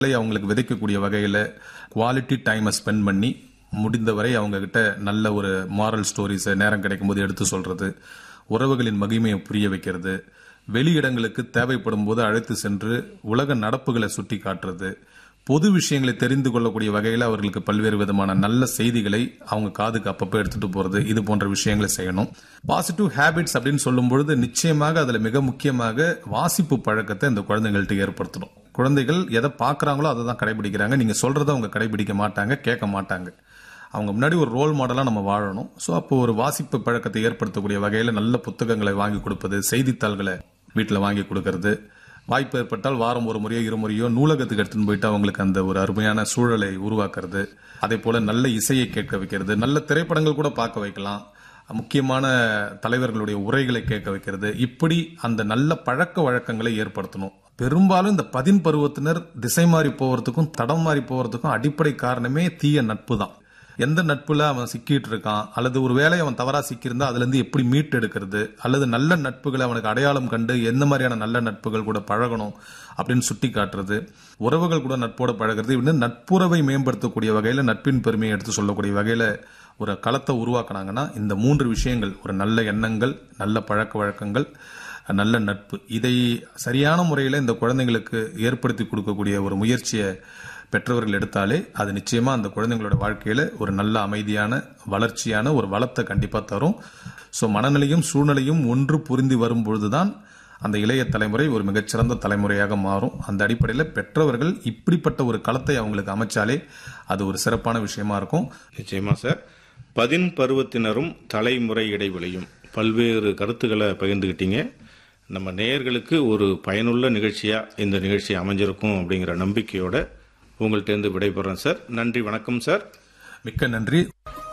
அவங்களுக்கு விதைக்கக்கூடிய வகையில குவாலிட்டி டைமை ஸ்பெண்ட் பண்ணி முடிந்தவரை அவங்க கிட்ட நல்ல ஒரு மாரல் ஸ்டோரிஸை நேரம் கிடைக்கும் போது எடுத்து சொல்றது உறவுகளின் மகிமையை புரிய வைக்கிறது வெளியிடங்களுக்கு தேவைப்படும் போது அழைத்து சென்று உலக நடப்புகளை சுட்டி காட்டுறது பொது விஷயங்களை தெரிந்து கொள்ளக்கூடிய வகையில் அவர்களுக்கு பல்வேறு விதமான நல்ல செய்திகளை அவங்க காதுக்கு அப்பப்போ எடுத்துட்டு போறது இது போன்ற விஷயங்களை செய்யணும் பாசிட்டிவ் ஹேபிட்ஸ் அப்படின்னு சொல்லும் பொழுது நிச்சயமாக அதுல மிக முக்கியமாக வாசிப்பு பழக்கத்தை இந்த குழந்தைகள்ட்ட ஏற்படுத்தணும் குழந்தைகள் எதை பார்க்கறாங்களோ அதை தான் கடைபிடிக்கிறாங்க நீங்க சொல்றதை அவங்க கடைபிடிக்க மாட்டாங்க கேட்க மாட்டாங்க அவங்க முன்னாடி ஒரு ரோல் மாடலா நம்ம வாழணும் ஸோ அப்போ ஒரு வாசிப்பு பழக்கத்தை ஏற்படுத்தக்கூடிய வகையில நல்ல புத்தகங்களை வாங்கி கொடுப்பது செய்தித்தாள்களை வீட்டில் வாங்கி கொடுக்கறது வாய்ப்பு ஏற்பட்டால் வாரம் ஒரு முறையோ இருமுறையோ நூலகத்துக்கு எடுத்துன்னு போயிட்டு அவங்களுக்கு அந்த ஒரு அருமையான சூழலை உருவாக்குறது அதே போல நல்ல இசையை கேட்க வைக்கிறது நல்ல திரைப்படங்கள் கூட பார்க்க வைக்கலாம் முக்கியமான தலைவர்களுடைய உரைகளை கேட்க வைக்கிறது இப்படி அந்த நல்ல பழக்க வழக்கங்களை ஏற்படுத்தணும் பெரும்பாலும் இந்த பதின் பருவத்தினர் திசை மாறி போவதுக்கும் தடம் மாறி போவதுக்கும் அடிப்படை காரணமே தீய நட்பு தான் எந்த நட்புல அவன் சிக்கிட்டு இருக்கான் அல்லது ஒரு வேலை அவன் தவறா சிக்கியிருந்தா அதுல இருந்து எப்படி மீட்டு எடுக்கிறது அல்லது நல்ல நட்புகளை அவனுக்கு அடையாளம் கண்டு எந்த மாதிரியான நல்ல நட்புகள் கூட பழகணும் அப்படின்னு சுட்டி காட்டுறது உறவுகள் கூட நட்போட பழகிறது இப்படி நட்புறவை மேம்படுத்தக்கூடிய வகையில நட்பின் பெருமையை எடுத்து சொல்லக்கூடிய வகையில ஒரு களத்தை உருவாக்குனாங்கன்னா இந்த மூன்று விஷயங்கள் ஒரு நல்ல எண்ணங்கள் நல்ல பழக்க வழக்கங்கள் நல்ல நட்பு இதை சரியான முறையில் இந்த குழந்தைங்களுக்கு ஏற்படுத்தி கொடுக்கக்கூடிய ஒரு முயற்சியை பெற்றவர்கள் எடுத்தாலே அது நிச்சயமா அந்த குழந்தைங்களோட வாழ்க்கையில ஒரு நல்ல அமைதியான வளர்ச்சியான ஒரு வளத்தை கண்டிப்பா தரும் ஸோ மனநிலையும் சூழ்நிலையும் ஒன்று புரிந்து வரும் பொழுதுதான் அந்த இளைய தலைமுறை ஒரு மிகச்சிறந்த தலைமுறையாக மாறும் அந்த அடிப்படையில் பெற்றவர்கள் இப்படிப்பட்ட ஒரு களத்தை அவங்களுக்கு அமைச்சாலே அது ஒரு சிறப்பான விஷயமா இருக்கும் நிச்சயமா சார் பதின் பருவத்தினரும் தலைமுறை இடைவெளியும் பல்வேறு கருத்துக்களை பகிர்ந்துக்கிட்டீங்க நம்ம நேயர்களுக்கு ஒரு பயனுள்ள நிகழ்ச்சியா இந்த நிகழ்ச்சி அமைஞ்சிருக்கும் அப்படிங்கிற நம்பிக்கையோட உங்கள்கிட்ட விடைபெறேன் சார் நன்றி வணக்கம் சார் மிக்க நன்றி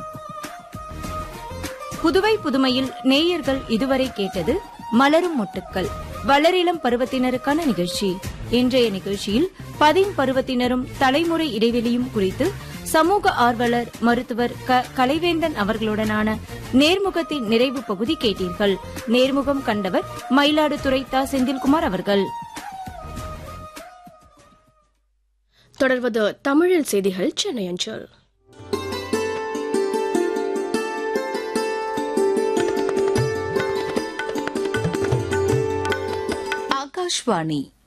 புதுவை புதுமையில் நேயர்கள் இதுவரை கேட்டது மலரும் மொட்டுக்கள் வளரிளம் பருவத்தினருக்கான நிகழ்ச்சி இன்றைய நிகழ்ச்சியில் பதின் பருவத்தினரும் தலைமுறை இடைவெளியும் குறித்து சமூக ஆர்வலர் மருத்துவர் க கலைவேந்தன் அவர்களுடனான நேர்முகத்தின் நிறைவு பகுதி கேட்டீர்கள் நேர்முகம் கண்டவர் மயிலாடுதுறை தா செந்தில்குமார் அவர்கள் தொடர்வது தமிழில் செய்திகள் சென்னை அஞ்சல் ಆಕಾಶವಾಣಿ